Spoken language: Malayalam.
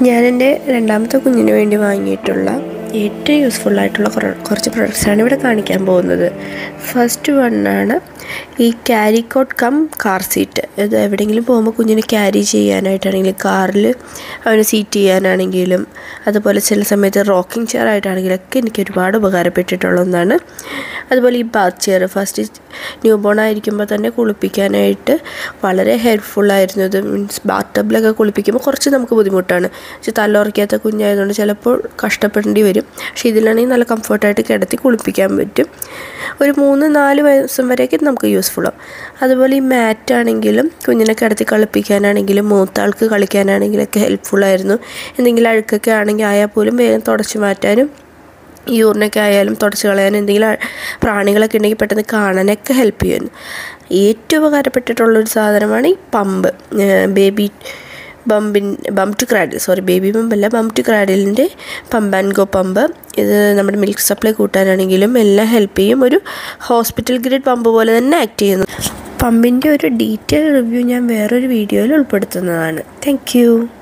ഞാൻ എൻ്റെ രണ്ടാമത്തെ കുഞ്ഞിന് വേണ്ടി വാങ്ങിയിട്ടുള്ള ഏറ്റവും യൂസ്ഫുൾ ആയിട്ടുള്ള കുറ- കുറച്ച് പ്രൊഡക്ട്സാണ് ഇവിടെ കാണിക്കാൻ പോകുന്നത് ഫസ്റ്റ് വണ്ണാണ് ഈ carry cot cum car seat ഇത് എവിടെയെങ്കിലും പോകുമ്പോൾ കുഞ്ഞിനെ ക്യാരി ചെയ്യാനായിട്ടാണെങ്കിലും കാറിൽ അവന് സീറ്റ് ചെയ്യാനാണെങ്കിലും അതുപോലെ ചില സമയത്ത് റോക്കിംഗ് ചെയർ ആയിട്ടാണെങ്കിലും ഒക്കെ എനിക്ക് ഒരുപാട് ഉപകാരപ്പെട്ടിട്ടുള്ള ഒന്നാണ് അതുപോലെ ഈ bath chair first new born ആയിരിക്കുമ്പോൾ തന്നെ കുളിപ്പിക്കാനായിട്ട് വളരെ ഹെൽപ്ഫുള്ളായിരുന്നു ഇത് മീൻസ് ബാത്ത് ടബിലൊക്കെ കുളിപ്പിക്കുമ്പോൾ കുറച്ച് നമുക്ക് ബുദ്ധിമുട്ടാണ് പക്ഷെ തല്ലുറക്കാത്ത കുഞ്ഞായതുകൊണ്ട് ചിലപ്പോൾ കഷ്ടപ്പെടേണ്ടി വരും പക്ഷേ ഇതിലാണെങ്കിൽ നല്ല കംഫർട്ടായിട്ട് കിടത്തി കുളിപ്പിക്കാൻ പറ്റും ഒരു മൂന്ന് നാല് വയസ്സം വരെയൊക്കെ ഇത് നമുക്ക് യൂസ്ഫുള്ളാവും അതുപോലെ ഈ മാറ്റാണെങ്കിലും കുഞ്ഞിനെ കിടത്തി കളിപ്പിക്കാനാണെങ്കിലും മൂത്ത ആൾക്ക് കളിക്കാനാണെങ്കിലൊക്കെ ഹെൽപ്ഫുള്ളായിരുന്നു എന്തെങ്കിലും അഴുക്കൊക്കെ ആണെങ്കിൽ ആയാൽ പോലും വേഗം തുടച്ച് മാറ്റാനും യൂറിനൊക്കെ ആയാലും തുടച്ച് കളയാനും എന്തെങ്കിലും അ- പ്രാണികളൊക്കെ ഉണ്ടെങ്കിൽ പെട്ടെന്ന് കാണാനൊക്കെ ഹെൽപ്പ് ചെയ്യുന്നു ഏറ്റവും ഉപകാരപ്പെട്ടിട്ടുള്ളൊരു സാധനമാണ് ഈ പമ്പ് ബേബി ബമ്പിൻ bum to cradle sorry baby പമ്പല്ല ബം ടു ക്രാഡിലിൻ്റെ പമ്പ് ആൻഡ് ഗോ പമ്പ് ഇത് നമ്മുടെ മിൽക്ക് സപ്ലൈ കൂട്ടാനാണെങ്കിലും എല്ലാം ഹെൽപ്പ് ചെയ്യും ഒരു ഹോസ്പിറ്റൽ ഗ്രേഡ് പമ്പ് പോലെ തന്നെ ആക്ട് ചെയ്യുന്നു പമ്പിൻ്റെ ഒരു ഡീറ്റെയിൽ റിവ്യൂ ഞാൻ വേറൊരു വീഡിയോയിൽ ഉൾപ്പെടുത്തുന്നതാണ് താങ്ക്